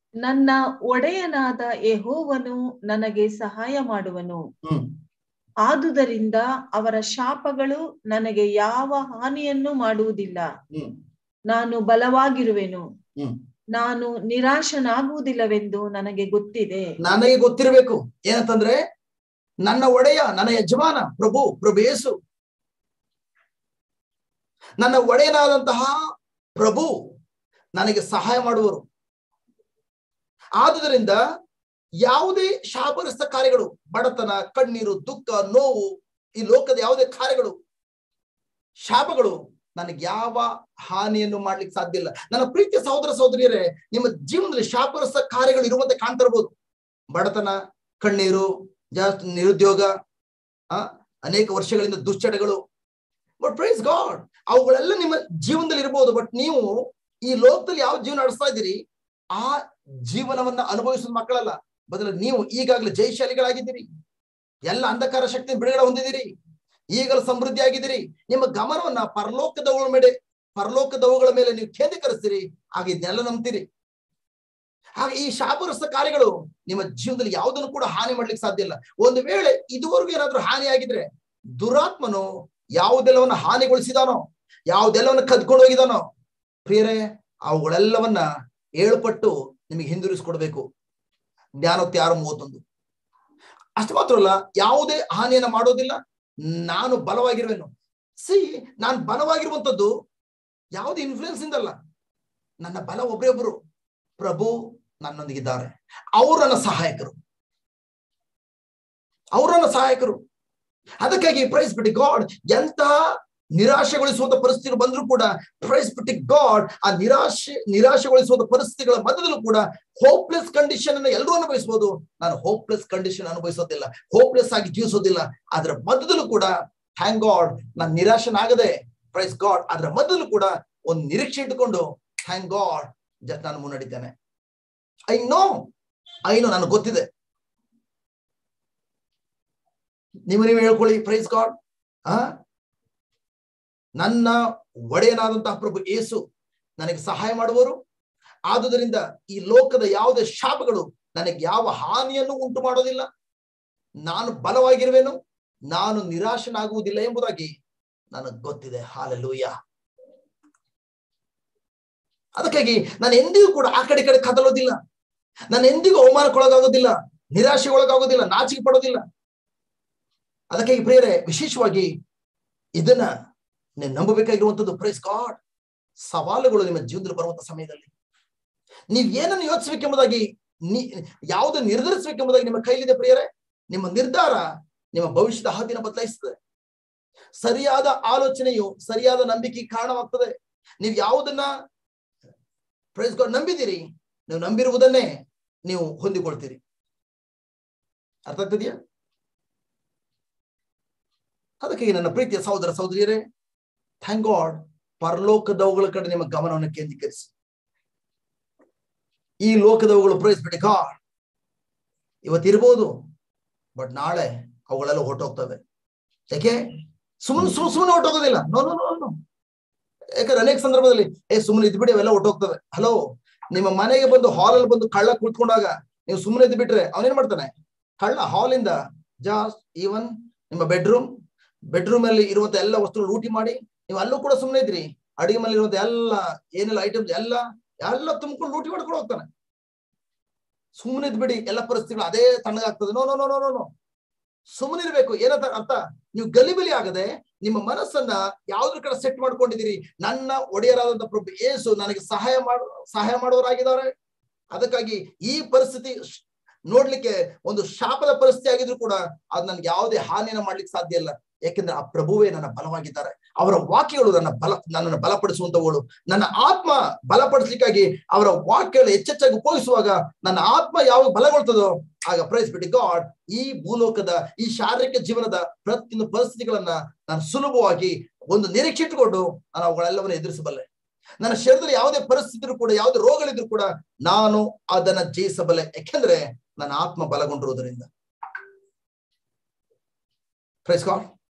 ನನ್ನ ಒಡೆಯನಾದ ಯೆಹೋವನು ನನಗೆ ಸಹಾಯ ಮಾಡುವನು ಹ್ಮ್ ಆದುದರಿಂದ ಅವರ ಶಾಪಗಳು ನನಗೆ ಯಾವ ಹಾನಿಯನ್ನು ಮಾಡುವುದಿಲ್ಲ ಹ್ಮ್ ನಾನು ಬಲವಾಗಿರುವೆನು ಹ್ಮ್ ನಾನು ನಿರಾಶನಾಗುವುದಿಲ್ಲವೆಂದು ನನಗೆ ಗೊತ್ತಿದೆ ನನಗೆ ಗೊತ್ತಿರಬೇಕು ಏನಂತಂದ್ರೆ ನನ್ನ ಒಡೆಯ ನನ್ನ ಯಜಮಾನ ಪ್ರಭು ಪ್ರಭು ಯೇಸು ನನ್ನ ಒಡೆಯನಾದಂತಹ ಪ್ರಭು ನನಗೆ ಸಹಾಯ ಮಾಡುವರು ಆದುದರಿಂದ ಯಾವುದೇ ಶಾಪರಿಸಿದ ಕಾರ್ಯಗಳು ಬಡತನ ಕಣ್ಣೀರು ದುಃಖ ನೋವು ಈ ಲೋಕದ ಯಾವುದೇ ಕಾರ್ಯಗಳು ಶಾಪಗಳು ನನಗೆ ಯಾವ ಹಾನಿಯನ್ನು ಮಾಡ್ಲಿಕ್ಕೆ ಸಾಧ್ಯ ಇಲ್ಲ ನನ್ನ ಪ್ರೀತಿಯ ಸಹೋದರ ಸಹೋದರಿಯರೇ ನಿಮ್ಮ ಜೀವನದಲ್ಲಿ ಶಾಪರಿಸಿದ ಕಾರ್ಯಗಳು ಇರುವಂತೆ ಕಾಣ್ತಾ ಇರ್ಬೋದು ಬಡತನ ಕಣ್ಣೀರು ಜಾಸ್ತಿ ನಿರುದ್ಯೋಗ ಆ ಅನೇಕ ವರ್ಷಗಳಿಂದ ದುಶ್ಚಟಗಳು ಬಟ್ ಪ್ರೈಸ್ ಗಾಡ್ ಅವುಗಳೆಲ್ಲ ನಿಮ್ಮ ಜೀವನದಲ್ಲಿ ಇರ್ಬೋದು ಬಟ್ ನೀವು ಈ ಲೋಕದಲ್ಲಿ ಯಾವ ಜೀವನ ನಡೆಸ್ತಾ ಇದ್ದೀರಿ ಆ ಜೀವನವನ್ನ ಅನುಭವಿಸಿದ ಮಕ್ಕಳಲ್ಲ ಬದಲು ನೀವು ಈಗಾಗಲೇ ಜಯಶಾಲಿಗಳಾಗಿದ್ದೀರಿ ಎಲ್ಲ ಅಂಧಕಾರ ಶಕ್ತಿ ಬಿಡುಗಡೆ ಹೊಂದಿದ್ದೀರಿ ಈಗಲೂ ಸಮೃದ್ಧಿ ಆಗಿದ್ದೀರಿ ನಿಮ್ಮ ಗಮನವನ್ನ ಪರಲೋಕದವುಗಳ ಮೇಲೆ ಪರಲೋಕದವುಗಳ ಮೇಲೆ ನೀವು ಕೇಂದ್ರೀಕರಿಸ್ತೀರಿ ಆಗ ಇದನ್ನೆಲ್ಲ ನಂಬ್ತೀರಿ ಹಾಗೆ ಈ ಶಾಪರಸ್ತ ಕಾರ್ಯಗಳು ನಿಮ್ಮ ಜೀವನದಲ್ಲಿ ಯಾವುದನ್ನು ಕೂಡ ಹಾನಿ ಮಾಡ್ಲಿಕ್ಕೆ ಸಾಧ್ಯ ಇಲ್ಲ ಒಂದು ವೇಳೆ ಇದುವರೆಗೂ ಏನಾದ್ರೂ ಹಾನಿ ಆಗಿದ್ರೆ ದುರಾತ್ಮನು ಯಾವುದೆಲ್ಲವನ್ನ ಹಾನಿಗೊಳಿಸಿದಾನೋ ಯಾವುದೆಲ್ಲವನ್ನ ಕದ್ಕೊಂಡು ಹೋಗಿದಾನೋ ಪ್ರಿಯರೇ ಅವುಗಳೆಲ್ಲವನ್ನ ಏಳು ಪಟ್ಟು ನಿಮಗೆ ಹಿಂದಿರಿಸ್ಕೊಡ್ಬೇಕು ಜ್ಞಾನೋಕ್ತಿ ಆರು ಮೂವತ್ತೊಂದು ಅಷ್ಟು ಮಾತ್ರ ಅಲ್ಲ ಯಾವುದೇ ಹಾನಿಯನ್ನ ಮಾಡೋದಿಲ್ಲ ನಾನು ಬಲವಾಗಿರುವೆನು ಸಿ ನಾನು ಬಲವಾಗಿರುವಂತದ್ದು ಯಾವುದೇ ಇನ್ಫ್ಲೂಯೆನ್ಸ್ ಇಂದಲ್ಲ ನನ್ನ ಬಲ ಒಬ್ಬರೇ ಒಬ್ಬರು ಪ್ರಭು ನನ್ನೊಂದಿಗಿದ್ದಾರೆ ಅವರು ನನ್ನ ಸಹಾಯಕರು ಅವರು ನನ್ನ ಸಹಾಯಕರು ಅದಕ್ಕಾಗಿ ಪ್ರೈಸ್ ಬಿಟ್ಟಿ ಗಾಡ್ ಎಂತ ನಿರಾಶೆಗೊಳಿಸುವಂತ ಪರಿಸ್ಥಿತಿಗಳು ಬಂದ್ರು ಕೂಡ ಪ್ರೈಸ್ ಬಿಟ್ಟಿ ಗಾಡ್ ಆ ನಿರಾಶೆ ನಿರಾಶೆಗೊಳಿಸುವಂತ ಪರಿಸ್ಥಿತಿಗಳ ಮಧ್ಯದಲ್ಲೂ ಕೂಡ ಹೋಪ್ಲೆಸ್ ಕಂಡೀಷನ್ ಅನ್ನು ಎಲ್ಲರೂ ಅನುಭವಿಸಬಹುದು ನಾನು ಹೋಪ್ಲೆಸ್ ಕಂಡೀಷನ್ ಅನುಭವಿಸೋದಿಲ್ಲ ಹೋಪ್ಲೆಸ್ ಆಗಿ ಜೀವಿಸೋದಿಲ್ಲ ಅದರ ಮಧ್ಯದಲ್ಲೂ ಕೂಡ ಥ್ಯಾಂಕ್ ಗಾಡ್ ನಾನು ನಿರಾಶನಾಗದೆ ಪ್ರೈಸ್ ಗಾಡ್ ಅದರ ಮಧ್ಯದಲ್ಲೂ ಕೂಡ ಒಂದು ನಿರೀಕ್ಷೆ ಇಟ್ಟುಕೊಂಡು ಥ್ಯಾಂಕ್ ಗಾಡ್ ಜಸ್ಟ್ ನಾನು ಮುನ್ನಡಿದ್ದೇನೆ ಐ ನೋ ಐ ನೋ ನನಗೆ ಗೊತ್ತಿದೆ ನೀವು ನೀವು ಹೇಳ್ಕೊಳ್ಳಿ ಪ್ರೈಸ್ ಗಾಡ್ ಆ ನನ್ನ ಒಡೆಯನಾದಂತಹ ಪ್ರಭು ಏಸು ನನಗೆ ಸಹಾಯ ಮಾಡುವರು ಆದುದರಿಂದ ಈ ಲೋಕದ ಯಾವುದೇ ಶಾಪಗಳು ನನಗೆ ಯಾವ ಹಾನಿಯನ್ನು ಉಂಟು ಮಾಡೋದಿಲ್ಲ ನಾನು ಬಲವಾಗಿರುವೆನು ನಾನು ನಿರಾಶನಾಗುವುದಿಲ್ಲ ಎಂಬುದಾಗಿ ನನಗೆ ಗೊತ್ತಿದೆ ಹಾಲೆಲೂಯ ಅದಕ್ಕಾಗಿ ನಾನು ಎಂದಿಗೂ ಕೂಡ ಆ ಕಡೆ ಈ ಕಡೆ ಕದಲೋದಿಲ್ಲ ನಾನು ಎಂದಿಗೂ ಅವಮಾನಕ್ಕೊಳಗಾಗೋದಿಲ್ಲ ನಿರಾಶೆಗೊಳಗಾಗೋದಿಲ್ಲ ನಾಚಿಕೆ ಪಡೋದಿಲ್ಲ ಅದಕ್ಕಾಗಿ ಪ್ರೇರೆ ವಿಶೇಷವಾಗಿ ಇದನ್ನ ನೀವು ನಂಬಬೇಕಾಗಿರುವಂತದ್ದು ಪ್ರೈಸ್ ಗಾಡ್ ಸವಾಲುಗಳು ನಿಮ್ಮ ಜೀವನದಲ್ಲಿ ಬರುವಂತ ಸಮಯದಲ್ಲಿ ನೀವ್ ಏನನ್ನು ಯೋಚಿಸ್ಬೇಕೆಂಬುದಾಗಿ ನೀ ಯಾವುದು ನಿರ್ಧರಿಸಬೇಕೆಂಬುದಾಗಿ ನಿಮ್ಮ ಕೈಲಿದೆ ಪ್ರಿಯರೇ ನಿಮ್ಮ ನಿರ್ಧಾರ ನಿಮ್ಮ ಭವಿಷ್ಯದ ಹಾದಿನ ಬದಲಾಯಿಸ್ತದೆ ಸರಿಯಾದ ಆಲೋಚನೆಯು ಸರಿಯಾದ ನಂಬಿಕೆಗೆ ಕಾರಣವಾಗ್ತದೆ ನೀವು ಯಾವುದನ್ನ ಪ್ರೈಸ್ ಗಾಡ್ ನಂಬಿದಿರಿ ನೀವು ನಂಬಿರುವುದನ್ನೇ ನೀವು ಹೊಂದಿಕೊಳ್ತೀರಿ ಅರ್ಥ ಆಗ್ತದೆಯಾ ಅದಕ್ಕೆ ನನ್ನ ಪ್ರೀತಿಯ ಸಹೋದರ ಸಹೋದರಿಯರೇ ಥ್ಯಾಂಕ್ ಗಾಡ್ ಪರಲೋಕದವುಗಳ ಕಡೆ ನಿಮ್ಮ ಗಮನವನ್ನು ಕೇಂದ್ರೀಕರಿಸಿ ಈ ಲೋಕದವುಗಳು ಪ್ರೈಸ್ಬಿಡಿ ಗಾಡ್ ಇವತ್ತಿರ್ಬೋದು ಬಟ್ ನಾಳೆ ಅವುಗಳೆಲ್ಲ ಹೊರಟೋಗ್ತವೆ ಯಾಕೆ ಸುಮ್ಮನೆ ಸುಮ್ ಸುಮ್ಮನೆ ಹೊರಟೋಗೋದಿಲ್ಲ ನೋ ನೋ ನೋ ನೋ ಯಾಕಂದ್ರೆ ಅನೇಕ ಸಂದರ್ಭದಲ್ಲಿ ಏ ಸುಮ್ಮನೆ ಇದ್ಬಿಡಿ ಅವೆಲ್ಲ ಹೊರಟೋಗ್ತವೆ ಹಲೋ ನಿಮ್ಮ ಮನೆಗೆ ಬಂದು ಹಾಲಲ್ಲಿ ಬಂದು ಕಳ್ಳ ಕೂತ್ಕೊಂಡಾಗ ನೀವು ಸುಮ್ಮನೆ ಇದ್ದು ಬಿಟ್ರೆ ಅವನೇನ್ ಮಾಡ್ತಾನೆ ಕಳ್ಳ ಹಾಲಿಂದ ಜಾಸ್ಟ್ ಈವನ್ ನಿಮ್ಮ ಬೆಡ್ರೂಮ್ ಬೆಡ್ರೂಮ್ ಅಲ್ಲಿ ಇರುವಂತ ಎಲ್ಲ ವಸ್ತುಗಳು ಲೂಟಿ ಮಾಡಿ ನೀವು ಅಲ್ಲೂ ಕೂಡ ಸುಮ್ಮನೆ ಇದ್ರಿ ಅಡಿಗೆ ಮೇಲೆ ಇರುವಂತ ಎಲ್ಲ ಏನೆಲ್ಲ ಐಟಮ್ಸ್ ಎಲ್ಲ ಎಲ್ಲ ತುಂಬಿಕೊಂಡು ಲೂಟಿ ಮಾಡ್ಕೊಂಡು ಹೋಗ್ತಾನೆ ಸುಮ್ಮನೆ ಇದ್ಬಿಡಿ ಎಲ್ಲ ಪರಿಸ್ಥಿತಿಗಳು ಅದೇ ತಣ್ಣಗಾಗ್ತದೆ no no no no no ಸುಮ್ಮನೆ ಇರ್ಬೇಕು ಏನಂತ ಅರ್ಥ ನೀವು ಗಲಿಬಿಲಿ ಆಗದೆ ನಿಮ್ಮ ಮನಸ್ಸನ್ನ ಯಾವ್ದ್ರ ಕಡೆ ಸೆಟ್ ಮಾಡ್ಕೊಂಡಿದ್ದೀರಿ ನನ್ನ ಒಡೆಯರಾದಂತ ಪ್ರಭು ಏಸು ನನಗೆ ಸಹಾಯ ಮಾಡ ಸಹಾಯ ಮಾಡೋರಾಗಿದ್ದಾರೆ ಅದಕ್ಕಾಗಿ ಈ ಪರಿಸ್ಥಿತಿ ನೋಡ್ಲಿಕ್ಕೆ ಒಂದು ಶಾಪದ ಪರಿಸ್ಥಿತಿ ಆಗಿದ್ರು ಕೂಡ ಅದು ನನ್ಗೆ ಯಾವುದೇ ಹಾನಿಯನ್ನ ಮಾಡ್ಲಿಕ್ಕೆ ಸಾಧ್ಯ ಇಲ್ಲ ಯಾಕೆಂದ್ರೆ ಆ ಪ್ರಭುವೇ ನನ್ನ ಬಲವಾಗಿದ್ದಾರೆ ಅವರ ವಾಕ್ಯಗಳು ನನ್ನ ಬಲ ನನ್ನನ್ನು ಬಲಪಡಿಸುವಂತವುಗಳು ನನ್ನ ಆತ್ಮ ಬಲಪಡಿಸ್ಲಿಕ್ಕಾಗಿ ಅವರ ವಾಕ್ಯಗಳು ಹೆಚ್ಚೆಚ್ಚಾಗಿ ಉಪಯೋಗಿಸುವಾಗ ನನ್ನ ಆತ್ಮ ಯಾವಾಗ ಬಲಗೊಳ್ತದೋ ಆಗ ಪ್ರೈಸ್ ಬಿಟ್ಟು ಗಾಡ್ ಈ ಭೂಲೋಕದ ಈ ಶಾರೀರಿಕ ಜೀವನದ ಪ್ರತಿಯೊಂದು ಪರಿಸ್ಥಿತಿಗಳನ್ನ ನಾನು ಸುಲಭವಾಗಿ ಒಂದು ನಿರೀಕ್ಷೆ ಇಟ್ಟುಕೊಂಡು ನಾನು ಅವುಗಳೆಲ್ಲವನ್ನು ಎದುರಿಸಬಲ್ಲೆ ನನ್ನ ಶರೀರದಲ್ಲಿ ಯಾವುದೇ ಪರಿಸ್ಥಿತಿ ಕೂಡ ಯಾವುದೇ ರೋಗಗಳಿದ್ರು ಕೂಡ ನಾನು ಅದನ್ನ ಜಯಿಸಬಲ್ಲೆ ಯಾಕೆಂದ್ರೆ ನನ್ನ ಆತ್ಮ ಬಲಗೊಂಡಿರುವುದರಿಂದ ಪ್ರೈಸ್ ಗಾಡ್